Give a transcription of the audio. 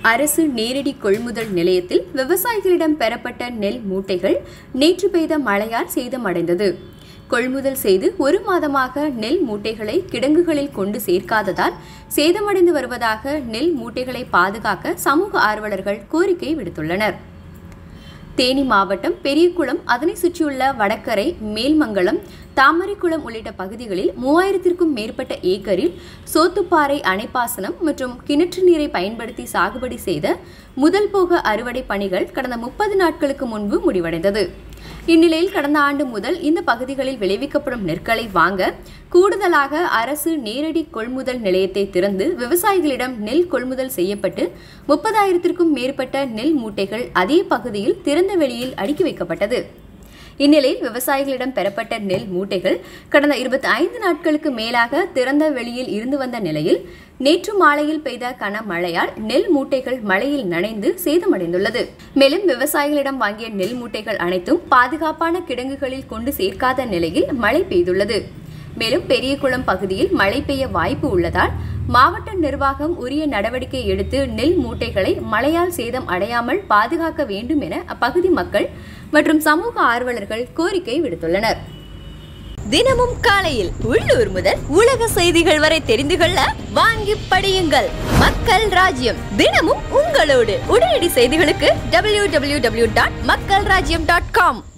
அரசு நேரடி கொள்முதல் நிலையத்தில் விவசாயிகளிடம் பெறப்பட்ட நெல் மூட்டைகள் நேற்று பெய்த மழையால் சேதமடைந்தது கொள்முதல் செய்து ஒரு மாதமாக நெல் மூட்டைகளை கிடங்குகளில் கொண்டு சேர்க்காததால் சேதமடைந்து வருவதாக நெல் மூட்டைகளை பாதுகாக்க சமூக ஆர்வலர்கள் கோரிக்கை விடுத்துள்ளனர் தேனி மாவட்டம் பெரியகுளம் அதனை சுற்றியுள்ள வடக்கரை மேல்மங்கலம் தாமரைக்குளம் உள்ளிட்ட பகுதிகளில் மூவாயிரத்திற்கும் மேற்பட்ட ஏக்கரில் சோத்துப்பாறை அணைப்பாசனம் மற்றும் கிணற்று நீரை பயன்படுத்தி சாகுபடி செய்த முதல் போக அறுவடை பணிகள் கடந்த முப்பது நாட்களுக்கு முன்பு முடிவடைந்தது இந்நிலையில் கடந்த ஆண்டு முதல் இந்த பகுதிகளில் விளைவிக்கப்படும் நெற்களை வாங்க கூடுதலாக அரசு நேரடி கொள்முதல் நிலையத்தை திறந்து விவசாயிகளிடம் நெல் கொள்முதல் செய்யப்பட்டு முப்பதாயிரத்திற்கும் மேற்பட்ட நெல் மூட்டைகள் அதே பகுதியில் திறந்த வெளியில் அடுக்கி வைக்கப்பட்டது இந்நிலையில் விவசாயிகளிடம் பெறப்பட்ட நெல் மூட்டைகள் கடந்த இருபத்தி ஐந்து நாட்களுக்கு மேலாக திறந்த வெளியில் இருந்து வந்த நிலையில் நேற்று மாலையில் பெய்த கனமழையால் நெல் மூட்டைகள் மழையில் நனைந்து சேதமடைந்துள்ளது மேலும் விவசாயிகளிடம் வாங்கிய நெல் மூட்டைகள் அனைத்தும் பாதுகாப்பான கிடங்குகளில் கொண்டு சேர்க்காத நிலையில் மழை பெய்துள்ளது மேலும் பெரியகுளம் பகுதியில் மழை பெய்ய வாய்ப்பு உள்ளதால் மாவட்ட நிர்வாகம் உரிய நடவடிக்கை எடுத்து நெல் மூட்டைகளை மழையால் சேதம் அடையாமல் பாதுகாக்க வேண்டும் என அப்பகுதி மக்கள் மற்றும் சமூக ஆர்வலர்கள் கோரிக்கை விடுத்துள்ளனர் தினமும் காலையில் உள்ளூர் முதல் உலக செய்திகள் வரை தெரிந்து கொள்ள வாங்கி படியுங்கள் மக்கள் ராஜ்யம் தினமும் உங்களோடு உடனடி செய்திகளுக்கு டபிள்யூ டபிள்யூ டபிள்யூ டாட் மக்கள் ராஜ்யம் டாட் காம்